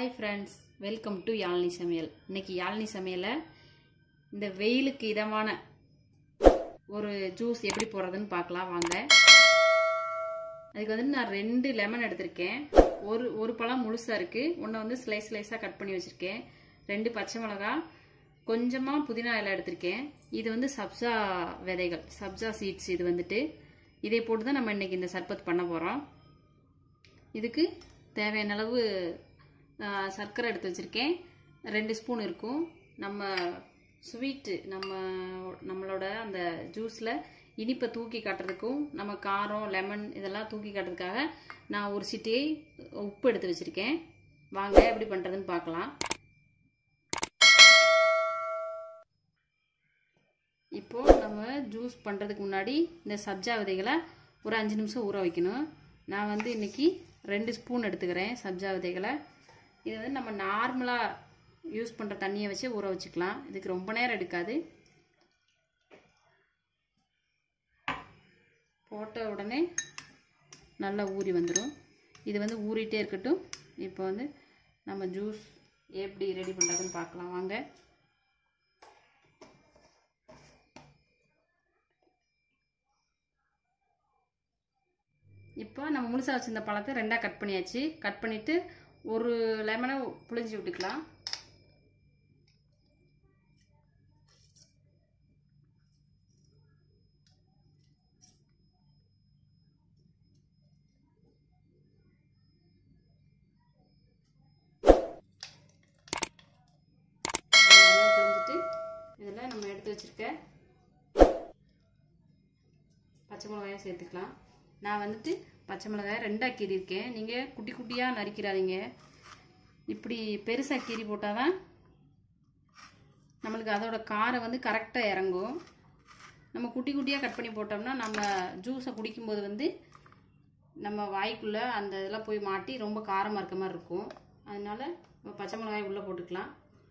hi friends welcome to Yazhni சமையல் இன்னைக்கு யாழ்னி சமையலை இந்த வெயிலுக்கு இதமான ஒரு ஜூஸ் எப்படி போடுறதுன்னு பார்க்கலாம் வாங்க அதுக்கு வந்து நான் ரெண்டு லெமன் எடுத்திருக்கேன் ஒரு ஒரு பழம் முழுசாக இருக்குது ஒன்றை வந்து ஸ்லைஸ் ஸ்லைஸாக கட் பண்ணி வச்சுருக்கேன் ரெண்டு பச்சை மிளகா கொஞ்சமாக புதினா இலை எடுத்திருக்கேன் இது வந்து சப்ஜா விதைகள் சப்ஜா சீட்ஸ் இது வந்துட்டு இதை போட்டு தான் நம்ம இன்றைக்கி இந்த சர்பத் பண்ண போகிறோம் இதுக்கு தேவையான அளவு ஆ, சர்க்கரை எடுத்து வச்சுருக்கேன் ரெண்டு ஸ்பூன் இருக்கும் நம்ம ஸ்வீட்டு நம்ம நம்மளோட அந்த ஜூஸில் இனிப்பை தூக்கி காட்டுறதுக்கும் நம்ம காரம் லெமன் இதெல்லாம் தூக்கி காட்டுறதுக்காக நான் ஒரு சிட்டியை உப்பு எடுத்து வச்சுருக்கேன் வாங்க எப்படி பண்ணுறதுன்னு பார்க்கலாம் இப்போது நம்ம ஜூஸ் பண்ணுறதுக்கு முன்னாடி இந்த சப்ஜா விதைகளை ஒரு அஞ்சு நிமிஷம் ஊற வைக்கணும் நான் வந்து இன்றைக்கி ரெண்டு ஸ்பூன் எடுத்துக்கிறேன் சப்ஜா விதைகளை இது வந்து நம்ம நார்மலாக யூஸ் பண்ணுற தண்ணியை வச்சு ஊற வச்சுக்கலாம் இதுக்கு ரொம்ப நேரம் எடுக்காது போட்ட உடனே நல்லா ஊறி வந்துடும் இது வந்து ஊறிட்டே இருக்கட்டும் இப்போ வந்து நம்ம ஜூஸ் எப்படி ரெடி பண்ணுறதுன்னு பார்க்கலாம் வாங்க இப்போ நம்ம முழுசாக வச்சிருந்த பழத்தை ரெண்டாக கட் பண்ணியாச்சு கட் பண்ணிவிட்டு ஒரு லெமனை புளிஞ்சு விட்டுக்கலாம் புளிஞ்சிட்டு இதில் நம்ம எடுத்து வச்சுருக்க பச்சை மிளகாயும் சேர்த்துக்கலாம் நான் வந்துட்டு பச்சை மிளகாய் ரெண்டாக கீறியிருக்கேன் நீங்கள் குட்டி குட்டியாக நறுக்கிறாதீங்க இப்படி பெருசாக கீறி போட்டால் தான் நம்மளுக்கு அதோட காரம் வந்து கரெக்டாக இறங்கும் நம்ம குட்டி குட்டியாக கட் பண்ணி போட்டோம்னா நம்ம ஜூஸை குடிக்கும்போது வந்து நம்ம வாய்க்குள்ளே அந்த இதெல்லாம் போய் மாட்டி ரொம்ப காரமாக இருக்க மாதிரி இருக்கும் அதனால் நம்ம பச்சை மிளகாய் உள்ளே போட்டுக்கலாம்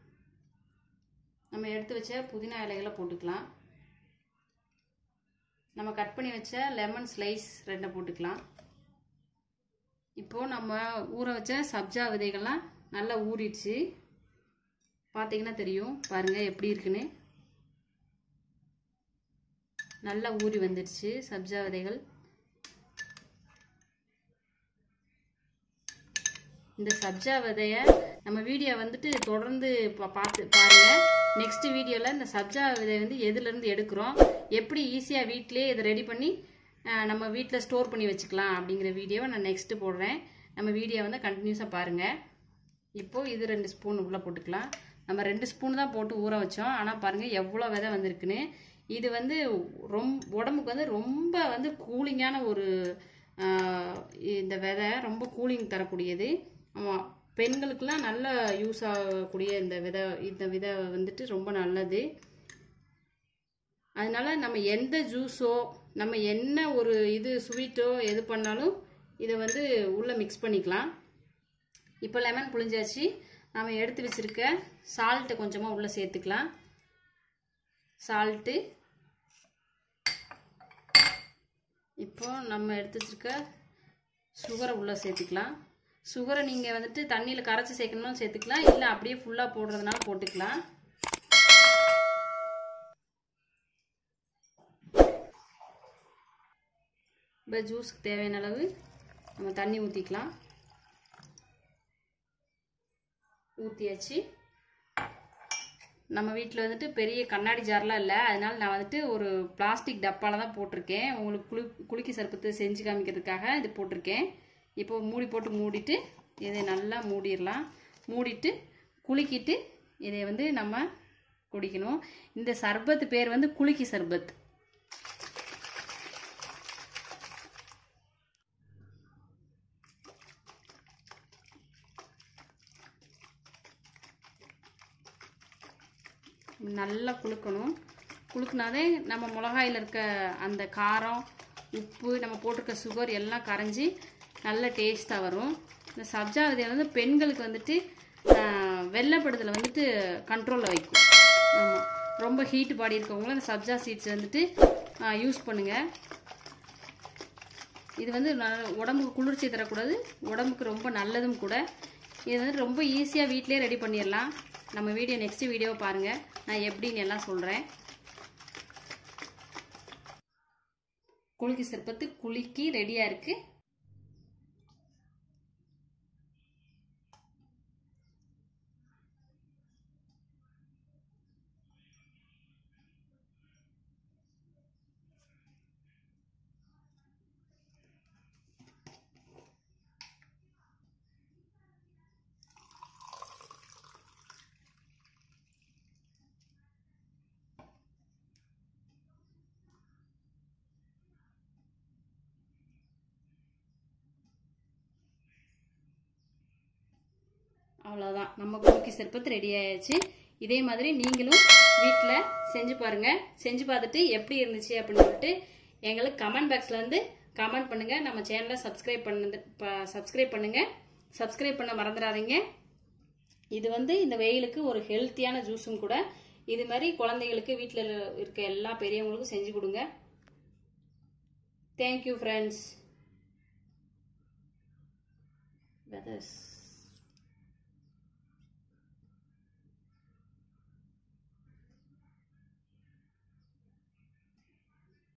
நம்ம எடுத்து வச்ச புதினா இலைகளை போட்டுக்கலாம் நம்ம கட் பண்ணி வச்ச லெமன் ஸ்லைஸ் ரெண்டை போட்டுக்கலாம் இப்போது நம்ம ஊற வச்ச சப்ஜா விதைகள்லாம் நல்லா ஊறிடுச்சு பார்த்தீங்கன்னா தெரியும் பாருங்கள் எப்படி இருக்குன்னு நல்லா ஊறி வந்துடுச்சு சப்ஜா விதைகள் இந்த சப்ஜா விதைய நம்ம வீடியோ வந்துட்டு தொடர்ந்து பா- பார்த்து பாருங்கள் நெக்ஸ்ட் வீடியோவில் இந்த சப்ஜா விதை வந்து எதுலேருந்து எடுக்கிறோம் எப்படி ஈஸியாக வீட்டிலே இதை ரெடி பண்ணி அஹ், நம்ம வீட்டில் ஸ்டோர் பண்ணி வச்சுக்கலாம் அப்படிங்கிற வீடியோவை நான் நெக்ஸ்ட்டு போடுறேன் நம்ம வீடியோ வந்து கண்டினியூஸாக பாருங்கள் இப்போது இது ரெண்டு ஸ்பூன் உள்ளே போட்டுக்கலாம் நம்ம ரெண்டு ஸ்பூன் தான் போட்டு ஊற வச்சோம் ஆனால் பாருங்கள் எவ்வளோ விதை வந்திருக்குன்னு இது வந்து ரொம் உடம்புக்கு வந்து ரொம்ப வந்து கூலிங்கான ஒரு ஆஹ், இந்த விதை ரொம்ப கூலிங் தரக்கூடியது ஆமாம் பெண்களுக்கெல்லாம் நல்ல யூஸ் ஆகக்கூடிய இந்த விதை இந்த விதை வந்துட்டு ரொம்ப நல்லது அதனால நம்ம எந்த ஜூஸோ நம்ம என்ன ஒரு இது ஸ்வீட்டோ எது பண்ணாலும் இதை வந்து உள்ளே மிக்ஸ் பண்ணிக்கலாம் இப்போ லெமன் புளிஞ்சாச்சு நம்ம எடுத்து வச்சுருக்க சால்ட்டை கொஞ்சமாக உள்ளே சேர்த்துக்கலாம் சால்ட்டு இப்போ நம்ம எடுத்து வச்சுருக்க சுகரை உள்ளே சேர்த்துக்கலாம் சுகரை நீங்கள் வந்துட்டு தண்ணியில் கரைச்சி சேர்க்கணும்னாலும் சேர்த்துக்கலாம் இல்லை அப்படியே ஃபுல்லாக போடுறதுனால போட்டுக்கலாம் இப்போ ஜூஸுக்கு தேவையான அளவு நம்ம தண்ணி ஊற்றிக்கலாம் ஊற்றியாச்சு நம்ம வீட்டில் வந்துட்டு பெரிய கண்ணாடி ஜார்லாம் இல்லை அதனால நான் வந்துட்டு ஒரு பிளாஸ்டிக் டப்பாவில் தான் போட்டிருக்கேன் உங்களுக்கு குளி குளிக்க சர்பத்து செஞ்சு காமிக்கிறதுக்காக இது போட்டிருக்கேன் இப்போ மூடி போட்டு மூடிட்டு இதை நல்லா மூடிடலாம் மூடிட்டு குலுக்கிட்டு இதை வந்து நம்ம குடிக்கணும் இந்த சர்பத் பேர் வந்து குலுக்கி சர்பத் நல்லா குலுக்கணும் குலுக்குனாதே நம்ம மிளகாயில் இருக்க அந்த காரம் உப்பு நம்ம போட்டிருக்க சுகர் எல்லாம் கரைஞ்சி நல்ல டேஸ்ட்டாக வரும் இந்த சப்ஜா விதை வந்து பெண்களுக்கு வந்துட்டு ஆஹ், வெள்ளைப்படுதலை வந்துட்டு கண்ட்ரோலில் வைக்கும் ஆமாம் ரொம்ப ஹீட் பாடி இருக்கவங்களும் இந்த சப்ஜா சீட்ஸ் வந்துட்டு யூஸ் பண்ணுங்கள் இது வந்து நல்ல- உடம்புக்கு குளிர்ச்சி தரக்கூடாது உடம்புக்கு ரொம்ப நல்லதும் கூட இது வந்து ரொம்ப ஈஸியாக வீட்டிலே ரெடி பண்ணிடலாம் நம்ம வீடியோ நெக்ஸ்ட் வீடியோ பாருங்கள் நான் எப்படின்னு எல்லாம் சொல்கிறேன் குலுக்கி சிற்பத்து குலுக்கி ரெடியாக இருக்குது அவ்வளோதான் நம்ம குலுக்கி சிற்பத்து ரெடி ஆயாச்சு இதே மாதிரி நீங்களும் வீட்டில் செஞ்சு பாருங்கள் செஞ்சு பார்த்துட்டு எப்படி இருந்துச்சு அப்படின்னு சொல்லிட்டு எங்களுக்கு கமெண்ட் பாக்ஸில் வந்து கமெண்ட் பண்ணுங்கள் நம்ம சேனலை சப்ஸ்கிரைப் பண்ணது சப்ஸ்கிரைப் பண்ணுங்கள் சப்ஸ்கிரைப் பண்ண மறந்துடாதீங்க இது வந்து இந்த வெயிலுக்கு ஒரு ஹெல்த்தியான ஜூஸும் கூட இது மாதிரி குழந்தைகளுக்கு வீட்டில் இருக்க எல்லா பெரியவங்களுக்கும் செஞ்சு கொடுங்க தேங்க்யூ ஃப்ரெண்ட்ஸ் வெதர்ஸ்